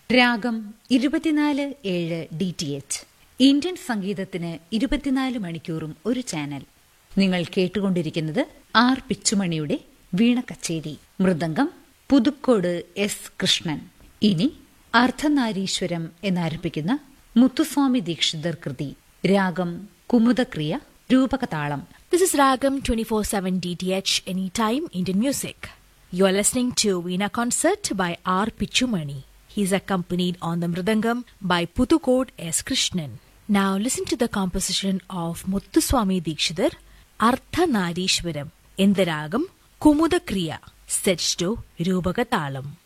രാഗം ഇരുപത്തിനാല് ഏഴ് ഡി ടി എച്ച് ഇന്ത്യൻ സംഗീതത്തിന് ഇരുപത്തിനാല് മണിക്കൂറും ഒരു ചാനൽ നിങ്ങൾ കേട്ടുകൊണ്ടിരിക്കുന്നത് ആർ പിച്ചുമണിയുടെ വീണ കച്ചേരി മൃദംഗം പുതുക്കോട് എസ് കൃഷ്ണൻ ഇനി അർദ്ധനാരീശ്വരം എന്നാരംഭിക്കുന്ന മുത്തുസ്വാമി ദീക്ഷിതർ കൃതി രാഗം കുമുദക്രിയ രൂപകതാളം This is Ragam 24/7 DTH Anytime Indian Music. You are listening to Veena concert by R Pichumani. He is accompanied on the mridangam by Puthukode S Krishnan. Now listen to the composition of Muthuswami Dikshidhar Artha Narishwaram in the Ragam Kumudakriya set to Rubagatalam.